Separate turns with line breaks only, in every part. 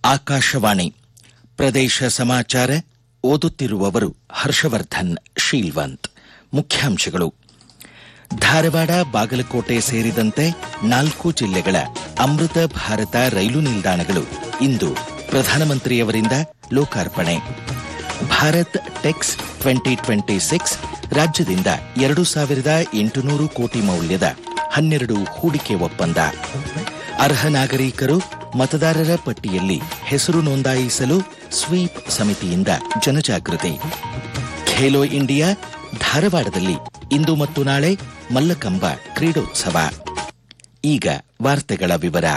ಆಕಾಶವಾಣಿ ಪ್ರದೇಶ ಸಮಾಚಾರ ಓದುತ್ತಿರುವವರು ಹರ್ಷವರ್ಧನ್ ಶೀಲ್ವಂತ್ ಮುಖ್ಯಾಂಶಗಳು ಧಾರವಾಡ ಬಾಗಲಕೋಟೆ ಸೇರಿದಂತೆ ನಾಲ್ಕು ಜಿಲ್ಲೆಗಳ ಅಮೃತ ಭಾರತ ರೈಲು ನಿಲ್ದಾಣಗಳು ಇಂದು ಪ್ರಧಾನಮಂತ್ರಿಯವರಿಂದ ಲೋಕಾರ್ಪಣೆ Bharat Tex twenty twenty six ರಾಜ್ಯದಿಂದ ಎರಡು ಸಾವಿರದ ಎಂಟುನೂರು ಕೋಟಿ ಮೌಲ್ಯದ ಹನ್ನೆರಡು ಹೂಡಿಕೆ ಒಪ್ಪಂದ ಅರ್ಹ ನಾಗರಿಕರು ಮತದಾರರ ಪಟ್ಟಿಯಲ್ಲಿ ಹೆಸರು ನೋಂದಾಯಿಸಲು ಸ್ವೀಪ್ ಸಮಿತಿಯಿಂದ ಜನಜಾಗೃತಿ ಖೇಲೋ ಇಂಡಿಯಾ ಧಾರವಾಡದಲ್ಲಿ ಇಂದು ಮತ್ತು ನಾಳೆ ಮಲ್ಲಕಂಬ ಕ್ರೀಡೋತ್ಸವ ಈಗ ವಾರ್ತೆಗಳ ವಿವರ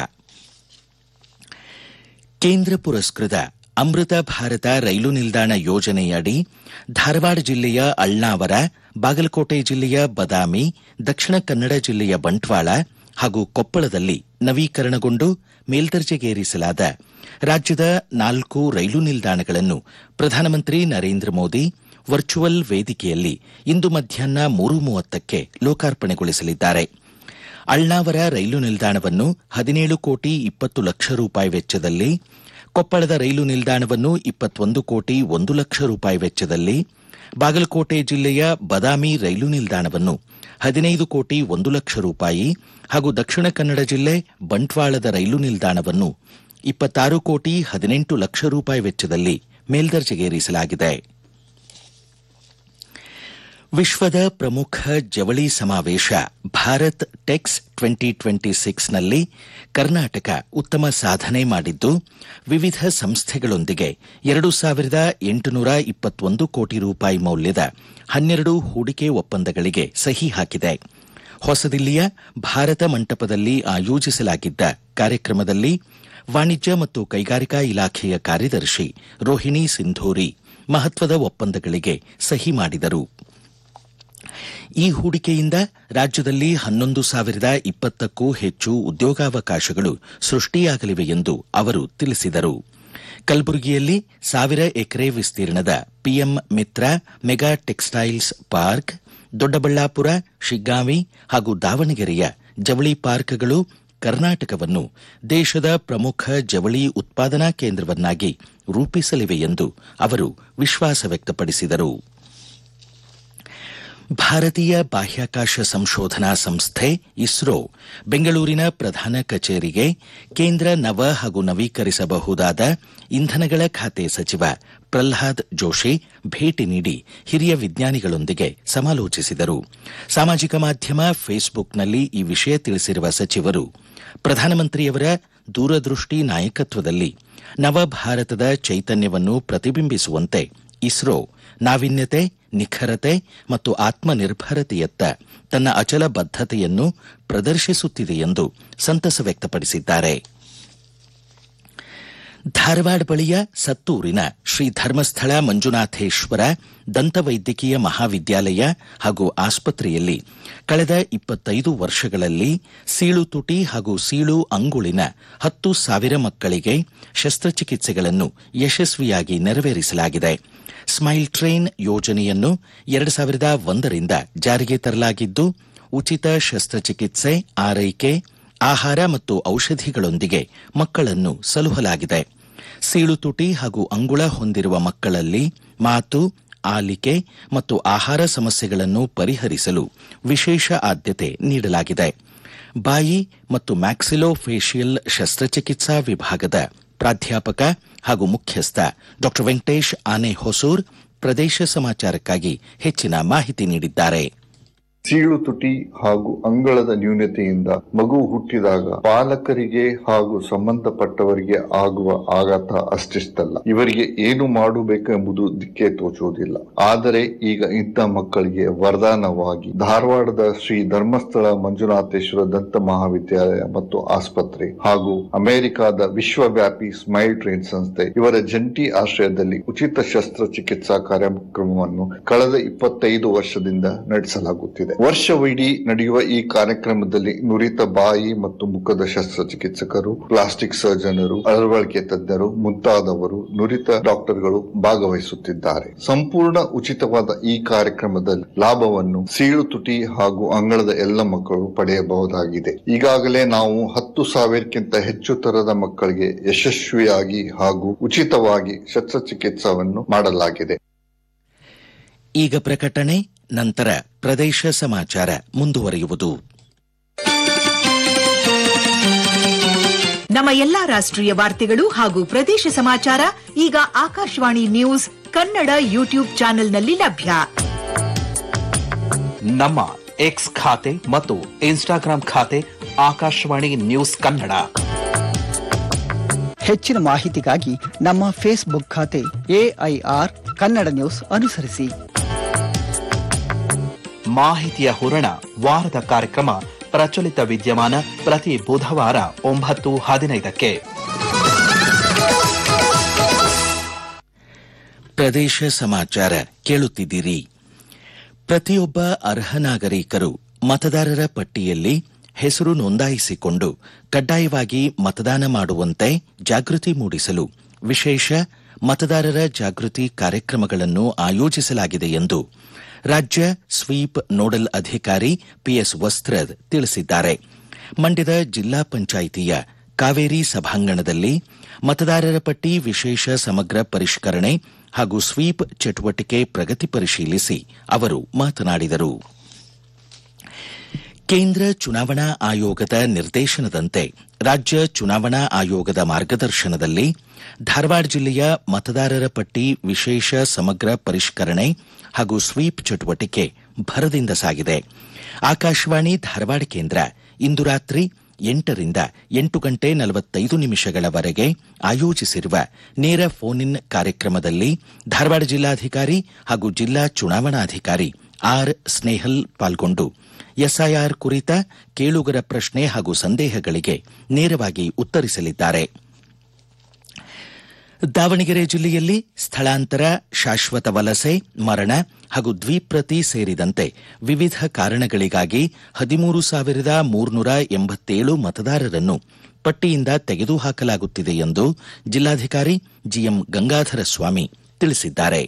ಕೇಂದ್ರ ಪುರಸ್ಕೃತ ಅಮೃತ ಭಾರತ ರೈಲು ನಿಲ್ದಾಣ ಯೋಜನೆಯಡಿ ಧಾರವಾಡ ಜಿಲ್ಲೆಯ ಅಳ್ನಾವರ ಬಾಗಲಕೋಟೆ ಜಿಲ್ಲೆಯ ಬದಾಮಿ ದಕ್ಷಿಣ ಕನ್ನಡ ಜಿಲ್ಲೆಯ ಬಂಟ್ವಾಳ ಹಾಗೂ ಕೊಪ್ಪಳದಲ್ಲಿ ನವೀಕರಣಗೊಂಡು ಮೇಲ್ದರ್ಜೆಗೇರಿಸಲಾದ ರಾಜ್ಯದ ನಾಲ್ಕು ರೈಲು ನಿಲ್ದಾಣಗಳನ್ನು ಪ್ರಧಾನಮಂತ್ರಿ ನರೇಂದ್ರ ಮೋದಿ ವರ್ಚುವಲ್ ವೇದಿಕೆಯಲ್ಲಿ ಇಂದು ಮಧ್ಯಾಹ್ನ ಮೂರು ಮೂವತ್ತಕ್ಕೆ ಲೋಕಾರ್ಪಣೆಗೊಳಿಸಲಿದ್ದಾರೆ ಅಳ್ನಾವರ ರೈಲು ನಿಲ್ದಾಣವನ್ನು ಹದಿನೇಳು ಕೋಟಿ ಇಪ್ಪತ್ತು ಲಕ್ಷ ರೂಪಾಯಿ ವೆಚ್ಚದಲ್ಲಿ ಕೊಪ್ಪಳದ ರೈಲು ನಿಲ್ದಾಣವನ್ನು ಇಪ್ಪತ್ತೊಂದು ಕೋಟಿ ಒಂದು ಲಕ್ಷ ರೂಪಾಯಿ ವೆಚ್ಚದಲ್ಲಿ ಬಾಗಲಕೋಟೆ ಜಿಲ್ಲೆಯ ಬದಾಮಿ ರೈಲು ನಿಲ್ದಾಣವನ್ನು ಹದಿನೈದು ಕೋಟಿ ಒಂದು ಲಕ್ಷ ರೂಪಾಯಿ ಹಾಗೂ ದಕ್ಷಿಣ ಕನ್ನಡ ಜಿಲ್ಲೆ ಬಂಟ್ವಾಳದ ರೈಲು ನಿಲ್ದಾಣವನ್ನು ಇಪ್ಪತ್ತಾರು ಕೋಟಿ ಹದಿನೆಂಟು ಲಕ್ಷ ರೂಪಾಯಿ ವೆಚ್ಚದಲ್ಲಿ ಮೇಲ್ದರ್ಜೆಗೇರಿಸಲಾಗಿದೆ ವಿಶ್ವದ ಪ್ರಮುಖ ಜವಳಿ ಸಮಾವೇಶ ಭಾರತ್ ಟೆಕ್ಸ್ ಟ್ವೆಂಟಿ ಟ್ವೆಂಟಿ ಸಿಕ್ಸ್ನಲ್ಲಿ ಕರ್ನಾಟಕ ಉತ್ತಮ ಸಾಧನೆ ಮಾಡಿದ್ದು ವಿವಿಧ ಸಂಸ್ಥೆಗಳೊಂದಿಗೆ ಎರಡು ಸಾವಿರದ ಎಂಟುನೂರ ಇಪ್ಪತ್ತೊಂದು ಕೋಟಿ ರೂಪಾಯಿ ಮೌಲ್ಯದ ಹನ್ನೆರಡು ಹೂಡಿಕೆ ಒಪ್ಪಂದಗಳಿಗೆ ಸಹಿ ಹಾಕಿದೆ ಹೊಸದಿಲ್ಲಿಯ ಭಾರತ ಮಂಟಪದಲ್ಲಿ ಆಯೋಜಿಸಲಾಗಿದ್ದ ಕಾರ್ಯಕ್ರಮದಲ್ಲಿ ವಾಣಿಜ್ಯ ಮತ್ತು ಕೈಗಾರಿಕಾ ಇಲಾಖೆಯ ಕಾರ್ಯದರ್ಶಿ ರೋಹಿಣಿ ಸಿಂಧೂರಿ ಮಹತ್ವದ ಒಪ್ಪಂದಗಳಿಗೆ ಸಹಿ ಮಾಡಿದರು ಈ ಹೂಡಿಕೆಯಿಂದ ರಾಜ್ಯದಲ್ಲಿ ಹನ್ನೊಂದು ಸಾವಿರದ ಇಪ್ಪತ್ತಕ್ಕೂ ಹೆಚ್ಚು ಉದ್ಯೋಗಾವಕಾಶಗಳು ಸೃಷ್ಟಿಯಾಗಲಿವೆ ಎಂದು ಅವರು ತಿಳಿಸಿದರು ಕಲಬುರಗಿಯಲ್ಲಿ ಸಾವಿರ ಎಕರೆ ವಿಸ್ತೀರ್ಣದ PM Mitra mega textiles park Doddaballapura Shiggavi ಹಾಗೂ ದಾವಣಗೆರೆಯ ಜವಳಿ ಪಾರ್ಕ್ಗಳು ಕರ್ನಾಟಕವನ್ನು ದೇಶದ ಪ್ರಮುಖ ಜವಳಿ ಉತ್ಪಾದನಾ ಕೇಂದ್ರವನ್ನಾಗಿ ರೂಪಿಸಲಿವೆ ಎಂದು ಅವರು ವಿಶ್ವಾಸ ವ್ಯಕ್ತಪಡಿಸಿದರು ಭಾರತೀಯ ಬಾಹ್ಯಾಕಾಶ ಸಂಶೋಧನಾ ಸಂಸ್ಥೆ ಇಸ್ರೋ ಬೆಂಗಳೂರಿನ ಪ್ರಧಾನ ಕಚೇರಿಗೆ ಕೇಂದ್ರ ನವ ಹಾಗೂ ನವೀಕರಿಸಬಹುದಾದ ಇಂಧನಗಳ ಖಾತೆ ಸಚಿವ ಪ್ರಲ್ಹಾದ್ ಜೋಶಿ ಭೇಟಿ ನೀಡಿ ಹಿರಿಯ ವಿಜ್ಞಾನಿಗಳೊಂದಿಗೆ ಸಮಾಲೋಚಿಸಿದರು ಸಾಮಾಜಿಕ ಮಾಧ್ಯಮ ಫೇಸ್ಬುಕ್ನಲ್ಲಿ ಈ ವಿಷಯ ತಿಳಿಸಿರುವ ಸಚಿವರು ಪ್ರಧಾನಮಂತ್ರಿಯವರ ದೂರದೃಷ್ಟಿ ನಾಯಕತ್ವದಲ್ಲಿ ನವಭಾರತದ ಚೈತನ್ಯವನ್ನು ಪ್ರತಿಬಿಂಬಿಸುವಂತೆ ಇಸ್ರೋ ನಾವಿನ್ಯತೆ ನಿಖರತೆ ಮತ್ತು ಆತ್ಮನಿರ್ಭರತೆಯತ್ತ ತನ್ನ ಅಚಲ ಬದ್ಧತೆಯನ್ನು ಪ್ರದರ್ಶಿಸುತ್ತಿದೆ ಎಂದು ಸಂತಸ ವ್ಯಕ್ತಪಡಿಸಿದ್ದಾರೆ ಧಾರವಾಡ ಬಳಿಯ ಸತ್ತೂರಿನ ಶ್ರೀ ಧರ್ಮಸ್ಥಳ ಮಂಜುನಾಥೇಶ್ವರ ದಂತವೈದ್ಯಕೀಯ ಮಹಾವಿದ್ಯಾಲಯ ಹಾಗೂ ಆಸ್ಪತ್ರೆಯಲ್ಲಿ ಕಳೆದ ಇಪ್ಪತ್ತೈದು ವರ್ಷಗಳಲ್ಲಿ ಸೀಳು ತುಟಿ ಹಾಗೂ ಸೀಳು ಅಂಗುಳಿನ ಹತ್ತು ಸಾವಿರ ಮಕ್ಕಳಿಗೆ ಶಸ್ತ್ರಚಿಕಿತ್ಸೆಗಳನ್ನು ಯಶಸ್ವಿಯಾಗಿ ನೆರವೇರಿಸಲಾಗಿದೆ ಸ್ಮೈಲ್ ಟ್ರೈನ್ ಯೋಜನೆಯನ್ನು ಎರಡು ಸಾವಿರದ ಒಂದರಿಂದ ಜಾರಿಗೆ ತರಲಾಗಿದ್ದು ಉಚಿತ ಶಸ್ತ್ರಚಿಕಿತ್ಸೆ ಆರೈಕೆ ಆಹಾರ ಮತ್ತು ಔಷಧಿಗಳೊಂದಿಗೆ ಮಕ್ಕಳನ್ನು ಸಲುಹಲಾಗಿದೆ ಸೀಳು ತುಟಿ ಹಾಗೂ ಅಂಗುಳ ಹೊಂದಿರುವ ಮಕ್ಕಳಲ್ಲಿ ಮಾತು ಆಲಿಕೆ ಮತ್ತು ಆಹಾರ ಸಮಸ್ಯೆಗಳನ್ನು ಪರಿಹರಿಸಲು ವಿಶೇಷ ಆದ್ಯತೆ ನೀಡಲಾಗಿದೆ ಬಾಯಿ ಮತ್ತು ಮ್ಯಾಕ್ಸಿಲೋಫೇಶಿಯಲ್ ಶಸ್ತ್ರಚಿಕಿತ್ಸಾ ವಿಭಾಗದ ಪ್ರಾಧ್ಯಾಪಕ ಹಾಗೂ ಮುಖ್ಯಸ್ಥ ಡಾ ವೆಂಕಟೇಶ್ ಆನೆ ಹೊಸೂರ್ ಪ್ರದೇಶ ಸಮಾಚಾರಕ್ಕಾಗಿ ಹೆಚ್ಚಿನ ಮಾಹಿತಿ ನೀಡಿದ್ದಾರೆ
ಸೀಳು ತುಟಿ ಹಾಗೂ ಅಂಗಳದ ನ್ಯೂನತೆಯಿಂದ ಮಗು ಹುಟ್ಟಿದಾಗ ಪಾಲಕರಿಗೆ ಹಾಗೂ ಸಂಬಂಧಪಟ್ಟವರಿಗೆ ಆಗುವ ಆಘಾತ ಅಷ್ಟಿಷ್ಟಲ್ಲ ಇವರಿಗೆ ಏನು ಮಾಡಬೇಕೆಂಬುದು ದಿಕ್ಕೆ ತೋಚುವುದಿಲ್ಲ ಆದರೆ ಈಗ ಇಂಥ ಮಕ್ಕಳಿಗೆ ವರದಾನವಾಗಿ ಧಾರವಾಡದ ಶ್ರೀ ಧರ್ಮಸ್ಥಳ ಮಂಜುನಾಥೇಶ್ವರ ದಂತ ಮಹಾವಿದ್ಯಾಲಯ ಮತ್ತು ಆಸ್ಪತ್ರೆ ಹಾಗೂ ಅಮೆರಿಕದ ವಿಶ್ವವ್ಯಾಪಿ ಸ್ಮೈಲ್ ಟ್ರೈನ್ ಸಂಸ್ಥೆ ಇವರ ಜಂಟಿ ಆಶ್ರಯದಲ್ಲಿ ಉಚಿತ ಶಸ್ತ್ರಚಿಕಿತ್ಸಾ ಕಾರ್ಯಕ್ರಮವನ್ನು ಕಳೆದ ಇಪ್ಪತ್ತೈದು ವರ್ಷದಿಂದ ನಡೆಸಲಾಗುತ್ತಿದೆ ಮಾಡಲಾಗಿದೆ ವರ್ಷವಿಡೀ ನಡೆಯುವ ಈ ಕಾರ್ಯಕ್ರಮದಲ್ಲಿ ನುರಿತ ಬಾಯಿ ಮತ್ತು ಮುಖದ ಶಸ್ತ್ರಚಿಕಿತ್ಸಕರು ಪ್ಲಾಸ್ಟಿಕ್ ಸರ್ಜನರು ಅಳವಡಿಕೆ ತಜ್ಞರು ಮುಂತಾದವರು ನುರಿತ ಡಾಕ್ಟರ್ಗಳು ಭಾಗವಹಿಸುತ್ತಿದ್ದಾರೆ ಸಂಪೂರ್ಣ ಉಚಿತವಾದ ಈ ಕಾರ್ಯಕ್ರಮದಲ್ಲಿ ಲಾಭವನ್ನು ಸೀಳು ತುಟಿ ಹಾಗೂ ಅಂಗಳದ ಎಲ್ಲ ಮಕ್ಕಳು ಪಡೆಯಬಹುದಾಗಿದೆ ಈಗಾಗಲೇ ನಾವು ಹತ್ತು ಸಾವಿರಕ್ಕಿಂತ ಹೆಚ್ಚು ತರದ ಮಕ್ಕಳಿಗೆ ಯಶಸ್ವಿಯಾಗಿ ಹಾಗೂ ಉಚಿತವಾಗಿ ಶಸ್ತ್ರಚಿಕಿತ್ಸವನ್ನು ಮಾಡಲಾಗಿದೆ
ಈಗ ಪ್ರಕಟಣೆ ನಂತರ ಪ್ರದೇಶ ಸಮಾಚಾರ ಮುಂದುವರಿಯುವುದು
ನಮ್ಮ ಎಲ್ಲಾ ರಾಷ್ಟ್ರೀಯ ವಾರ್ತೆಗಳು ಹಾಗೂ ಪ್ರದೇಶ ಸಮಾಚಾರ ಈಗ ಆಕಾಶವಾಣಿ ನ್ಯೂಸ್ ಕನ್ನಡ ಯೂಟ್ಯೂಬ್ ಚಾನೆಲ್ನಲ್ಲಿ ಲಭ್ಯ
ನಮ್ಮ ಎಕ್ಸ್ ಖಾತೆ ಮತ್ತು ಇನ್ಸ್ಟಾಗ್ರಾಂ ಖಾತೆ ಆಕಾಶವಾಣಿ ನ್ಯೂಸ್ ಕನ್ನಡ
ಹೆಚ್ಚಿನ ಮಾಹಿತಿಗಾಗಿ ನಮ್ಮ ಫೇಸ್ಬುಕ್ ಖಾತೆ ಎಐಆರ್ ಕನ್ನಡ ನ್ಯೂಸ್ ಅನುಸರಿಸಿ
ಮಾಹಿತಿಯ ಹೂರಣ ವಾರದ ಕಾರ್ಯಕ್ರಮ ಪ್ರಚಲಿತ ವಿದ್ಯಮಾನ ಪ್ರತಿ ಬುಧವಾರ ಒಂಬತ್ತು ಹದಿನೈದಕ್ಕೆ
ಪ್ರದೇಶ ಸಮಾಚಾರ ಕೇಳುತ್ತಿದ್ದೀರಿ ಪ್ರತಿಯೊಬ್ಬ ಅರ್ಹ ನಾಗರಿಕರು ಮತದಾರರ ಪಟ್ಟಿಯಲ್ಲಿ ಹೆಸರು ನೋಂದಾಯಿಸಿಕೊಂಡು ಕಡ್ಡಾಯವಾಗಿ ಮತದಾನ ಮಾಡುವಂತೆ ಜಾಗೃತಿ ಮೂಡಿಸಲು ವಿಶೇಷ ಮತದಾರರ ಜಾಗೃತಿ ಕಾರ್ಯಕ್ರಮಗಳನ್ನು ಆಯೋಜಿಸಲಾಗಿದೆ ಎಂದು ರಾಜ್ಯ ಸ್ವೀಪ್ ನೋಡಲ್ ಅಧಿಕಾರಿ ಪಿಎಸ್ ವಸ್ತ್ರದ್ ತಿಳಿಸಿದ್ದಾರೆ ಮಂಡ್ಯದ ಜಿಲ್ಲಾ ಪಂಚಾಯಿತಿಯ ಕಾವೇರಿ ಸಭಾಂಗಣದಲ್ಲಿ ಮತದಾರರ ಪಟ್ಟಿ ವಿಶೇಷ ಸಮಗ್ರ ಪರಿಷ್ಕರಣೆ ಹಾಗೂ ಸ್ವೀಪ್ ಚಟುವಟಿಕೆ ಪ್ರಗತಿ ಪರಿಶೀಲಿಸಿ ಅವರು ಮಾತನಾಡಿದರು ಕೇಂದ್ರ ಚುನಾವಣಾ ಆಯೋಗದ ನಿರ್ದೇಶನದಂತೆ ರಾಜ್ಯ ಚುನಾವಣಾ ಆಯೋಗದ ಮಾರ್ಗದರ್ಶನದಲ್ಲಿ ಧಾರವಾಡ ಜಿಲ್ಲೆಯ ಮತದಾರರ ಪಟ್ಟಿ ವಿಶೇಷ ಸಮಗ್ರ ಪರಿಷ್ಕರಣೆ ಹಾಗೂ ಸ್ವೀಪ್ ಚಟುವಟಿಕೆ ಭರದಿಂದ ಸಾಗಿದೆ ಆಕಾಶವಾಣಿ ಧಾರವಾಡ ಕೇಂದ್ರ ಇಂದು ರಾತ್ರಿ ಎಂಟರಿಂದ ಎಂಟು ಗಂಟೆ ನಲವತ್ತೈದು ನಿಮಿಷಗಳವರೆಗೆ ಆಯೋಜಿಸಿರುವ ನೇರ ಫೋನ್ ಇನ್ ಕಾರ್ಯಕ್ರಮದಲ್ಲಿ ಧಾರವಾಡ ಜಿಲ್ಲಾಧಿಕಾರಿ ಹಾಗೂ ಜಿಲ್ಲಾ ಚುನಾವಣಾಧಿಕಾರಿ ಆರ್ ಸ್ನೇಹಲ್ ಪಾಲ್ಗೊಂಡು ಎಸ್ಐಆರ್ ಕುರಿತ ಕೇಳುಗರ ಪ್ರಶ್ನೆ ಹಾಗೂ ಸಂದೇಹಗಳಿಗೆ ನೇರವಾಗಿ ಉತ್ತರಿಸಲಿದ್ದಾರೆ ದಾವಣಗೆರೆ ಜಿಲ್ಲೆಯಲ್ಲಿ ಸ್ಥಳಾಂತರ ಶಾಶ್ವತ ವಲಸೆ ಮರಣ ಹಾಗೂ ದ್ವಿಪ್ರತಿ ಸೇರಿದಂತೆ ವಿವಿಧ ಕಾರಣಗಳಿಗಾಗಿ ಹದಿಮೂರು ಸಾವಿರದ ಮೂರ್ನೂರ ಎಂಬತ್ತೇಳು ಮತದಾರರನ್ನು ಪಟ್ಟಿಯಿಂದ ತೆಗೆದುಹಾಕಲಾಗುತ್ತಿದೆ ಎಂದು ಜಿಲ್ಲಾಧಿಕಾರಿ ಜಿಎಂ ಗಂಗಾಧರ ಸ್ವಾಮಿ ತಿಳಿಸಿದ್ದಾರೆ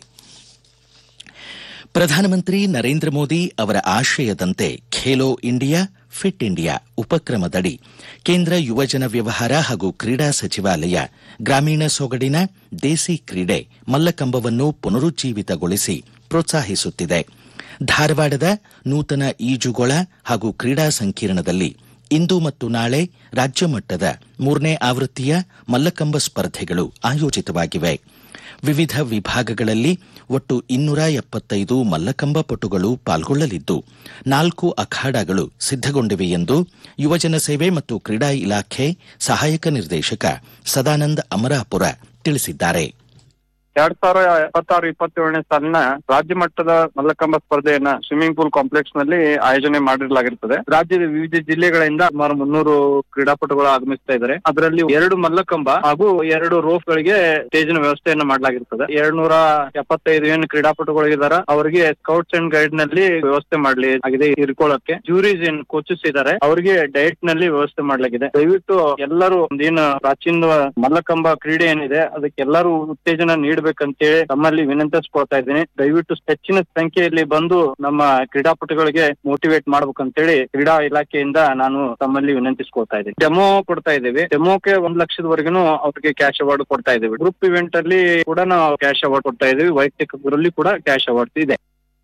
ಪ್ರಧಾನಮಂತ್ರಿ ನರೇಂದ್ರ ಮೋದಿ ಅವರ ಆಶಯದಂತೆ ಖೇಲೋ ಇಂಡಿಯಾ ಫಿಟ್ ಇಂಡಿಯಾ ಉಪಕ್ರಮದಡಿ ಕೇಂದ್ರ ಯುವಜನ ವ್ಯವಹಾರ ಹಾಗೂ ಕ್ರೀಡಾ ಸಚಿವಾಲಯ ಗ್ರಾಮೀಣ ಸೊಗಡಿನ ದೇಸಿ ಕ್ರೀಡೆ ಮಲ್ಲಕಂಬವನ್ನು ಪುನರುಜ್ಜೀವಿತಗೊಳಿಸಿ ಪ್ರೋತ್ಸಾಹಿಸುತ್ತಿದೆ ಧಾರವಾಡದ ನೂತನ ಈಜುಗೊಳ ಹಾಗೂ ಕ್ರೀಡಾ ಸಂಕೀರ್ಣದಲ್ಲಿ ಇಂದು ಮತ್ತು ನಾಳೆ ರಾಜ್ಯ ಮಟ್ಟದ ಮೂರನೇ ಆವೃತ್ತಿಯ ಮಲ್ಲಕಂಬ ಸ್ಪರ್ಧೆಗಳು ಆಯೋಜಿತವಾಗಿವೆ ವಿವಿಧ ವಿಭಾಗಗಳಲ್ಲಿ ಒಟ್ಟು ಇನ್ನೂರ ಎಪ್ಪತ್ತೈದು ಮಲ್ಲಕಂಬ ಪಟುಗಳು ಪಾಲ್ಗೊಳ್ಳಲಿದ್ದು ನಾಲ್ಕು ಅಖಾಡಗಳು ಸಿದ್ದಗೊಂಡಿವೆ ಎಂದು ಯುವಜನ ಸೇವೆ ಮತ್ತು ಕ್ರೀಡಾ ಇಲಾಖೆ ಸಹಾಯಕ ನಿರ್ದೇಶಕ ಸದಾನಂದ್ ಅಮರಾಪುರ ತಿಳಿಸಿದ್ದಾರೆ
ಎರಡ್ ಸಾವಿರ ಇಪ್ಪತ್ತಾರು ಇಪ್ಪತ್ತೇಳನೇ ಸಾಲಿನ ರಾಜ್ಯ ಮಟ್ಟದ ಮಲ್ಲಕಂಬ ಸ್ಪರ್ಧೆಯನ್ನ ಸ್ವಿಮ್ಮಿಂಗ್ ಪೂಲ್ ಕಾಂಪ್ಲೆಕ್ಸ್ ನಲ್ಲಿ ಆಯೋಜನೆ ಮಾಡಿರಲಾಗಿರುತ್ತದೆ ರಾಜ್ಯದ ವಿವಿಧ ಜಿಲ್ಲೆಗಳಿಂದ ಸುಮಾರು ಮುನ್ನೂರು ಕ್ರೀಡಾಪಟುಗಳು ಆಗಮಿಸ್ತಾ ಇದ್ದಾರೆ ಅದರಲ್ಲಿ ಎರಡು ಮಲ್ಲಕಂಬ ಹಾಗೂ ಎರಡು ರೋಫ್ ಗಳಿಗೆ ಸ್ಟೇಜಿನ ವ್ಯವಸ್ಥೆಯನ್ನ ಮಾಡಲಾಗಿರ್ತದೆ ಎರಡ್ ನೂರ ಎಪ್ಪತ್ತೈದು ಏನು ಕ್ರೀಡಾಪಟುಗಳಿದ್ದಾರೆ ಅವರಿಗೆ ಸ್ಕೌಟ್ಸ್ ಅಂಡ್ ಗೈಡ್ ನಲ್ಲಿ ವ್ಯವಸ್ಥೆ ಮಾಡಲಿ ಆಗಿದೆ ಇರ್ಕೊಳ್ಳಕ್ಕೆ ಜೂರೀಸ್ ಏನ್ ಕೋಚಸ್ ಇದ್ದಾರೆ ಅವರಿಗೆ ಡಯಟ್ ನಲ್ಲಿ ವ್ಯವಸ್ಥೆ ಮಾಡಲಾಗಿದೆ ದಯವಿಟ್ಟು ಎಲ್ಲರೂ ಏನು ಪ್ರಾಚೀನ ಮಲ್ಲಕಂಬ ಕ್ರೀಡೆ ಏನಿದೆ ಅದಕ್ಕೆ ಎಲ್ಲರೂ ಉತ್ತೇಜನ ನೀಡಬೇಕಂತೇಳಿ ತಮ್ಮಲ್ಲಿ ವಿನಂತಿಸ್ಕೊಳ್ತಾ ಇದ್ದೀನಿ ದಯವಿಟ್ಟು ಹೆಚ್ಚಿನ ಸಂಖ್ಯೆಯಲ್ಲಿ ಬಂದು ನಮ್ಮ ಕ್ರೀಡಾಪಟುಗಳಿಗೆ ಮೋಟಿವೇಟ್ ಮಾಡ್ಬೇಕಂತೇಳಿ ಕ್ರೀಡಾ ಇಲಾಖೆಯಿಂದ ನಾನು ತಮ್ಮಲ್ಲಿ ವಿನಂತಿಸ್ಕೊಳ್ತಾ ಇದ್ದೀನಿ ಡೆಮೋ ಕೊಡ್ತಾ ಇದ್ದೀವಿ ಡೆಮೋಕ್ಕೆ ಒಂದ್ ಲಕ್ಷದವರೆಗೂ ಅವ್ರಿಗೆ ಕ್ಯಾಶ್ ಅವಾರ್ಡ್ ಕೊಡ್ತಾ ಇದ್ದೀವಿ ಗ್ರೂಪ್ ಇವೆಂಟ್ ಅಲ್ಲಿ ಕೂಡ ನಾವು ಕ್ಯಾಶ್ ಅವಾರ್ಡ್ ಕೊಡ್ತಾ ಇದ್ದೀವಿ ವೈಯಕ್ತಿಕರಲ್ಲಿ ಕೂಡ ಕ್ಯಾಶ್ ಅವಾರ್ಡ್ ಇದೆ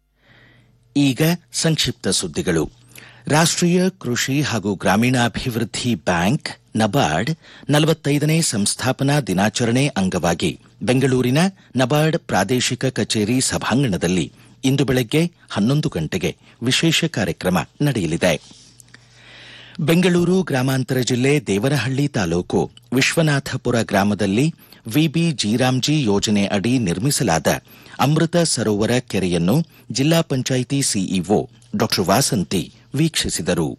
ಈಗ ಸಂಕ್ಷಿಪ್ತ ಸುದ್ದಿಗಳು ರಾಷ್ಟ್ರೀಯ ಕೃಷಿ ಹಾಗೂ ಗ್ರಾಮೀಣಾಭಿವೃದ್ಧಿ ಬ್ಯಾಂಕ್ ನಬಾರ್ಡ್ ನಲವತ್ತೈದನೇ ಸಂಸ್ಥಾಪನಾ ದಿನಾಚರಣೆ ಅಂಗವಾಗಿ ಬೆಂಗಳೂರಿನ ನಬಾರ್ಡ್ ಪ್ರಾದೇಶಿಕ ಕಚೇರಿ ಸಭಾಂಗಣದಲ್ಲಿ ಇಂದು ಬೆಳಗ್ಗೆ ಹನ್ನೊಂದು ಗಂಟೆಗೆ ವಿಶೇಷ ಕಾರ್ಯಕ್ರಮ ನಡೆಯಲಿದೆ ಬೆಂಗಳೂರು ಗ್ರಾಮಾಂತರ ಜಿಲ್ಲೆ ದೇವನಹಳ್ಳಿ ತಾಲೂಕು ವಿಶ್ವನಾಥಪುರ ಗ್ರಾಮದಲ್ಲಿ ವಿಬಿ ಜೀರಾಮ್ಜಿ ಯೋಜನೆ ಅಡಿ ನಿರ್ಮಿಸಲಾದ ಅಮೃತ ಸರೋವರ ಕೆರೆಯನ್ನು ಜಿಲ್ಲಾ ಪಂಚಾಯಿತಿ ಸಿಇಒ ಡಾ ವಾಸಂತಿ ವೀಕ್ಷಿಸಿದರು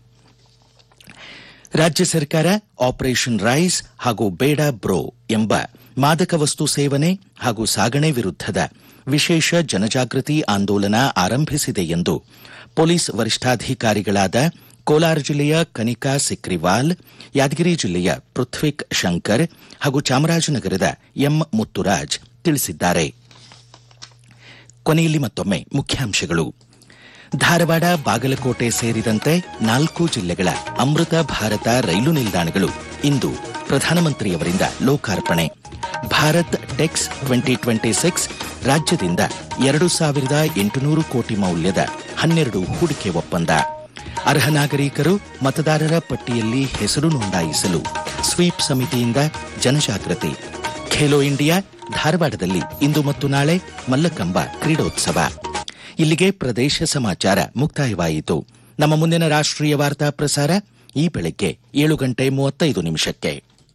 ರಾಜ್ಯ ಸರ್ಕಾರ ಆಪರೇಷನ್ ರೈಸ್ ಹಾಗೂ ಬೇಡ ಬ್ರೋ ಎಂಬ ಮಾದಕ ವಸ್ತು ಸೇವನೆ ಹಾಗೂ ಸಾಗಣೆ ವಿರುದ್ಧದ ವಿಶೇಷ ಜನಜಾಗೃತಿ ಆಂದೋಲನ ಆರಂಭಿಸಿದೆ ಎಂದು ಪೊಲೀಸ್ ವರಿಷ್ಠಾಧಿಕಾರಿಗಳಾದ ಕೋಲಾರ ಜಿಲ್ಲೆಯ ಕನಿಕಾ ಸಿಕ್ರಿವಾಲ್ ಯಾದಗಿರಿ ಜಿಲ್ಲೆಯ ಪೃಥ್ವಿಕ್ ಶಂಕರ್ ಹಾಗೂ ಚಾಮರಾಜನಗರದ ಎಂ ಮುತ್ತುರಾಜ್ ತಿಳಿಸಿದ್ದಾರೆ ಕೊನೆಯಲ್ಲಿ ಮತ್ತೊಮ್ಮೆ ಮುಖ್ಯಾಂಶಗಳು ಧಾರವಾಡ ಬಾಗಲಕೋಟೆ ಸೇರಿದಂತೆ ನಾಲ್ಕು ಜಿಲ್ಲೆಗಳ ಅಮೃತ ಭಾರತ ರೈಲು ನಿಲ್ದಾಣಗಳು ಇಂದು ಪ್ರಧಾನಮಂತ್ರಿಯವರಿಂದ ಲೋಕಾರ್ಪಣೆ Bharat Tex twenty twenty six ರಾಜ್ಯದಿಂದ ಎರಡು ಸಾವಿರದ ಎಂಟುನೂರು ಕೋಟಿ ಮೌಲ್ಯದ ಹನ್ನೆರಡು ಹೂಡಿಕೆ ಒಪ್ಪಂದ ಅರ್ಹ ನಾಗರಿಕರು ಮತದಾರರ ಪಟ್ಟಿಯಲ್ಲಿ ಹೆಸರು ನೋಂದಾಯಿಸಲು ಸ್ವೀಪ್ ಸಮಿತಿಯಿಂದ ಜನಜಾಗೃತಿ ಖೇಲೋ ಇಂಡಿಯಾ ಧಾರವಾಡದಲ್ಲಿ ಇಂದು ಮತ್ತು ನಾಳೆ ಮಲ್ಲಕಂಬ ಕ್ರೀಡೋತ್ಸವ ಇಲ್ಲಿಗೆ ಪ್ರದೇಶ ಸಮಾಚಾರ ಮುಕ್ತಾಯವಾಯಿತು ನಮ್ಮ ಮುಂದಿನ ರಾಷ್ಟ್ರೀಯ ವಾರ್ತಾ ಪ್ರಸಾರ ಈ ಬೆಳಗ್ಗೆ ಏಳು ಗಂಟೆ ಮೂವತ್ತೈದು ನಿಮಿಷಕ್ಕೆ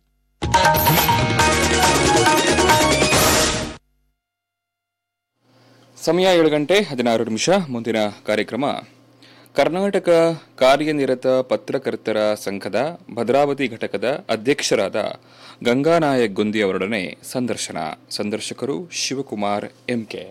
ಸಮಯ ಏಳು ಗಂಟೆ ಹದಿನಾರು ನಿಮಿಷ ಮುಂದಿನ ಕಾರ್ಯಕ್ರಮ ಕರ್ನಾಟಕ ಕಾರ್ಯನಿರತ ಪತ್ರಕರ್ತರ ಸಂಘದ ಭದ್ರಾವತಿ ಘಟಕದ ಅಧ್ಯಕ್ಷರಾದ ಗಂಗಾನಾಯಕ್ ಗುಂದಿ ಅವರೊಡನೆ ಸಂದರ್ಶನ ಸಂದರ್ಶಕರು ಶಿವಕುಮಾರ್ ಎಂಕೆ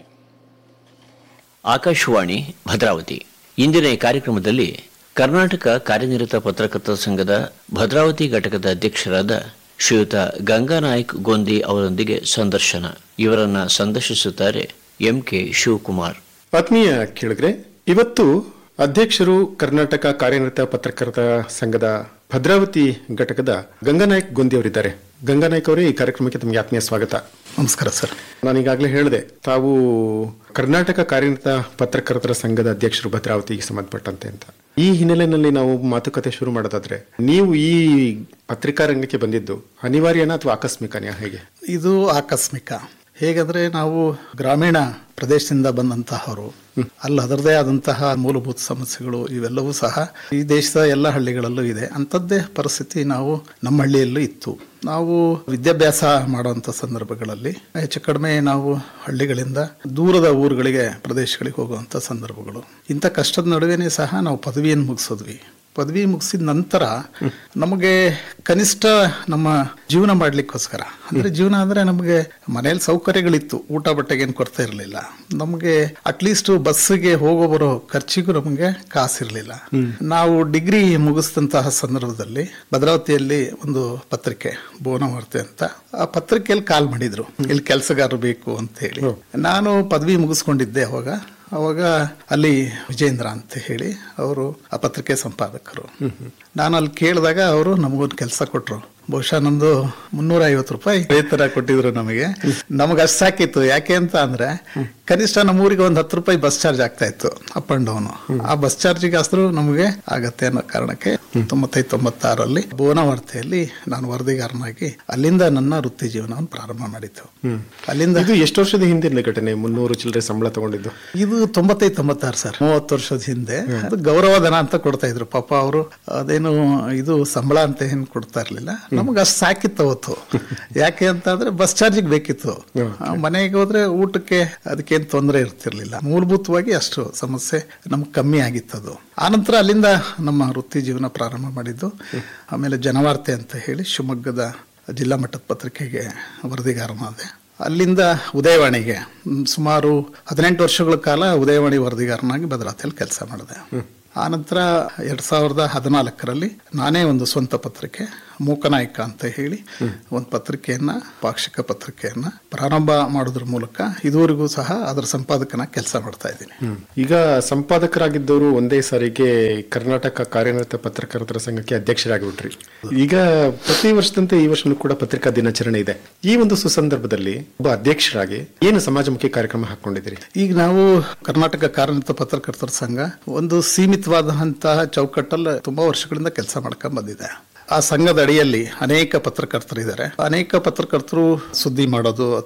ಆಕಾಶವಾಣಿ ಭದ್ರಾವತಿ ಇಂದಿನ ಈ ಕಾರ್ಯಕ್ರಮದಲ್ಲಿ ಕರ್ನಾಟಕ ಕಾರ್ಯನಿರತ ಪತ್ರಕರ್ತರ ಸಂಘದ ಭದ್ರಾವತಿ ಘಟಕದ ಅಧ್ಯಕ್ಷರಾದ ಶ್ರೀಯುತ ಗಂಗಾನಾಯಕ್ ಗೋಂದಿ ಅವರೊಂದಿಗೆ ಸಂದರ್ಶನ ಇವರನ್ನ ಸಂದರ್ಶಿಸುತ್ತಾರೆ ಎಂಕೆ ಶಿವಕುಮಾರ್
ಆತ್ಮೀಯ ಕೇಳಿದ್ರೆ ಇವತ್ತು ಅಧ್ಯಕ್ಷರು ಕರ್ನಾಟಕ ಕಾರ್ಯನಿರತ ಪತ್ರಕರ್ತರ ಸಂಘದ ಭದ್ರಾವತಿ ಘಟಕದ ಗಂಗಾನಾಯಕ್ ಗೊಂದಿ ಅವರಿದ್ದಾರೆ ಗಂಗಾನಾಯಕ್ ಅವರೇ ಈ ಕಾರ್ಯಕ್ರಮಕ್ಕೆ ತಮಗೆ ಆತ್ಮೀಯ ಸ್ವಾಗತ
ನಮಸ್ಕಾರ ಸರ್
ನಾನು ಈಗಾಗಲೇ ಹೇಳಿದೆ ತಾವು ಕರ್ನಾಟಕ ಕಾರ್ಯನಿರತ ಪತ್ರಕರ್ತರ ಸಂಘದ ಅಧ್ಯಕ್ಷರು ಭದ್ರಾವತಿಗೆ ಸಂಬಂಧಪಟ್ಟಂತೆ ಅಂತ ಈ ಹಿನ್ನೆಲೆಯಲ್ಲಿ ನಾವು ಮಾತುಕತೆ ಶುರು ಮಾಡೋದಾದ್ರೆ ನೀವು ಈ ಪತ್ರಿಕಾ ರಂಗಕ್ಕೆ ಬಂದಿದ್ದು ಅನಿವಾರ್ಯನಾ ಅಥವಾ ಆಕಸ್ಮಿಕನೇ ಹೇಗೆ
ಇದು ಆಕಸ್ಮಿಕ ಹೇಗಂದ್ರೆ ನಾವು ಗ್ರಾಮೀಣ ಪ್ರದೇಶದಿಂದ ಬಂದಂತಹವರು ಅಲ್ಲಿ ಅದರದೇ ಆದಂತಹ ಮೂಲಭೂತ ಸಮಸ್ಯೆಗಳು ಇವೆಲ್ಲವೂ ಸಹ ಈ ದೇಶದ ಎಲ್ಲ ಹಳ್ಳಿಗಳಲ್ಲೂ ಇದೆ ಅಂಥದ್ದೇ ಪರಿಸ್ಥಿತಿ ನಾವು ನಮ್ಮ ಹಳ್ಳಿಯಲ್ಲೂ ಇತ್ತು ನಾವು ವಿದ್ಯಾಭ್ಯಾಸ ಮಾಡುವಂಥ ಸಂದರ್ಭಗಳಲ್ಲಿ ಹೆಚ್ಚು ಕಡಿಮೆ ನಾವು ಹಳ್ಳಿಗಳಿಂದ ದೂರದ ಊರುಗಳಿಗೆ ಪ್ರದೇಶಗಳಿಗೆ ಹೋಗುವಂಥ ಸಂದರ್ಭಗಳು ಇಂಥ ಕಷ್ಟದ ನಡುವೆನೇ ಸಹ ನಾವು ಪದವಿಯನ್ನು ಮುಗಿಸಿದ್ವಿ ಪದವಿ ಮುಗಿಸಿದ ನಂತರ ನಮಗೆ ಕನಿಷ್ಠ ನಮ್ಮ ಜೀವನ ಮಾಡ್ಲಿಕ್ಕೋಸ್ಕರ ಅಂದ್ರೆ ಜೀವನ ಅಂದ್ರೆ ನಮಗೆ ಮನೆಯಲ್ಲಿ ಸೌಕರ್ಯಗಳಿತ್ತು ಊಟ ಬಟ್ಟೆಗೆ ಏನು ಕೊರತೆ ಇರಲಿಲ್ಲ ನಮಗೆ ಅಟ್ಲೀಸ್ಟ್ ಬಸ್ಸಿಗೆ ಹೋಗೋ ಬರೋ ಖರ್ಚಿಗೂ ನಮಗೆ ಕಾಸಿರಲಿಲ್ಲ ನಾವು ಡಿಗ್ರಿ ಮುಗಿಸಿದಂತಹ ಸಂದರ್ಭದಲ್ಲಿ ಭದ್ರಾವತಿಯಲ್ಲಿ ಒಂದು ಪತ್ರಿಕೆ ಭುವನವಾರ್ತೆ ಅಂತ ಆ ಪತ್ರಿಕೆಯಲ್ಲಿ ಕಾಲ್ ಮಾಡಿದ್ರು ಇಲ್ಲಿ ಕೆಲಸಗಾರರು ಬೇಕು ಅಂತ ಹೇಳಿ ನಾನು ಪದವಿ ಮುಗಿಸ್ಕೊಂಡಿದ್ದೆ ಅವಾಗ ಅವಾಗ ಅಲ್ಲಿ ವಿಜೇಂದ್ರ ಅಂತ ಹೇಳಿ ಅವರು ಆ ಪತ್ರಿಕೆ ಸಂಪಾದಕರು ನಾನು ಅಲ್ಲಿ ಕೇಳಿದಾಗ ಅವರು ನಮಗೊಂದು ಕೆಲಸ ಕೊಟ್ರು ಬಹುಶಃ ನಮ್ದು ಮುನ್ನೂರ ಐವತ್ತು ರೂಪಾಯಿ ವೇತನ ಕೊಟ್ಟಿದ್ರು ನಮಗೆ ನಮಗೆ ಅಷ್ಟು ಸಾಕಿತ್ತು ಯಾಕೆ ಅಂತ ಅಂದ್ರೆ ಕನಿಷ್ಠ ನಮ್ಮೂರಿಗೆ ಒಂದು ಹತ್ತು ರೂಪಾಯಿ ಬಸ್ ಚಾರ್ಜ್ ಆಗ್ತಾ ಇತ್ತು ಅಪ್ ಅಂಡ್ ಡೌನ್ ಆ ಬಸ್ ಚಾರ್ಜಿಗೆ ಅಷ್ಟು ನಮಗೆ ಆಗತ್ತೆ ಅನ್ನೋ ಕಾರಣಕ್ಕೆ ತೊಂಬತ್ತೈದು ತೊಂಬತ್ತಾರಲ್ಲಿ ಭುವನವಾರ್ತೆಯಲ್ಲಿ ನಾನು ವರದಿಗಾರನಾಗಿ ಅಲ್ಲಿಂದ ನನ್ನ ವೃತ್ತಿ ಜೀವನವನ್ನು ಪ್ರಾರಂಭ ಮಾಡಿದ್ದು ಅಲ್ಲಿಂದ
ಇದು ಎಷ್ಟು ವರ್ಷದ ಹಿಂದಿನ ಘಟನೆ ಮುನ್ನೂರು ಚಿಲ್ಲರೆ ಸಂಬಳ ತಗೊಂಡಿದ್ದು
ಇದು ತೊಂಬತ್ತೈದು ತೊಂಬತ್ತಾರು ಸರ್ ಮೂವತ್ತು ವರ್ಷದ ಹಿಂದೆ ಅದು ಗೌರವಧನ ಅಂತ ಕೊಡ್ತಾ ಇದ್ರು ಪಾಪ ಅವರು ಅದೇನು ಇದು ಸಂಬಳ ಅಂತ ಏನು ಕೊಡ್ತಾ ಇರ್ಲಿಲ್ಲ ನಮಗೆ ಅಷ್ಟು ಸಾಕಿತ್ತು ಅವತ್ತು ಯಾಕೆ ಅಂತ ಅಂದ್ರೆ ಬಸ್ ಚಾರ್ಜಿಗೆ ಬೇಕಿತ್ತು ಆ, ಮನೆಗೆ ಹೋದ್ರೆ ಊಟಕ್ಕೆ ಅದಕ್ಕೇನು ತೊಂದರೆ ಇರ್ತಿರ್ಲಿಲ್ಲ ಮೂಲಭೂತವಾಗಿ ಅಷ್ಟು ಸಮಸ್ಯೆ ನಮ್ಗೆ ಕಮ್ಮಿ ಆಗಿತ್ತು ಅದು ಆನಂತರ ಅಲ್ಲಿಂದ ನಮ್ಮ ವೃತ್ತಿ ಜೀವನ ಪ್ರಾರಂಭ ಮಾಡಿದ್ದು ಆಮೇಲೆ ಜನವಾರ್ತೆ ಅಂತ ಹೇಳಿ ಶಿವಮೊಗ್ಗದ ಜಿಲ್ಲಾ ಮಟ್ಟದ ಪತ್ರಿಕೆಗೆ ವರದಿಗಾರನಾದೆ ಅಲ್ಲಿಂದ ಉದಯವಾಣಿಗೆ ಮ್, ಸುಮಾರು ಹದಿನೆಂಟು ವರ್ಷಗಳ ಕಾಲ ಉದಯವಾಣಿ ವರದಿಗಾರನಾಗಿ ಭದ್ರಾವತಿಯಲ್ಲಿ ಕೆಲಸ ಮಾಡಿದೆ ಆನಂತರ ಎರಡ್ ಸಾವಿರದ ಹದಿನಾಲ್ಕರಲ್ಲಿ ನಾನೇ ಒಂದು ಸ್ವಂತ ಪತ್ರಿಕೆ ಮೂಕನಾಯಕ ಅಂತ ಹೇಳಿ ಒಂದು ಪತ್ರಿಕೆಯನ್ನ ಪಾಕ್ಷಿಕ ಪತ್ರಿಕೆಯನ್ನ ಪ್ರಾರಂಭ ಮಾಡೋದ್ರ ಮೂಲಕ ಇದುವರೆಗೂ ಸಹ ಅದರ ಸಂಪಾದಕನ ಕೆಲಸ ಮಾಡ್ತಾ ಇದ್ದೀನಿ
ಈಗ ಸಂಪಾದಕರಾಗಿದ್ದವರು ಒಂದೇ ಸಾರಿಗೆ ಕರ್ನಾಟಕ ಕಾರ್ಯನಿರತ ಪತ್ರಕರ್ತರ ಸಂಘಕ್ಕೆ ಅಧ್ಯಕ್ಷರಾಗಿಬಿಟ್ರಿ ಈಗ ಪ್ರತಿ ವರ್ಷದಂತೆ ಈ ವರ್ಷನೂ ಕೂಡ ಪತ್ರಿಕಾ ದಿನಾಚರಣೆ ಇದೆ ಈ ಒಂದು ಸುಸಂದರ್ಭದಲ್ಲಿ ಒಬ್ಬ ಅಧ್ಯಕ್ಷರಾಗಿ ಏನು ಸಮಾಜಮುಖಿ ಕಾರ್ಯಕ್ರಮ ಹಾಕೊಂಡಿದ್ದೀರಿ
ಈಗ ನಾವು ಕರ್ನಾಟಕ ಕಾರ್ಯನಿರತ ಪತ್ರಕರ್ತರ ಸಂಘ ಒಂದು ಸೀಮಿತವಾದಂತಹ ಚೌಕಟ್ಟಲ್ಲಿ ತುಂಬಾ ವರ್ಷಗಳಿಂದ ಕೆಲಸ ಮಾಡ್ಕೊಂಡ್ ಬಂದಿದೆ ಆ ಸಂಘದ ಅಡಿಯಲ್ಲಿ ಅನೇಕ ಪತ್ರಕರ್ತರಿದ್ದಾರೆ ಅನೇಕ ಪತ್ರಕರ್ತರು ಸುದ್ದಿ ಮಾಡೋದು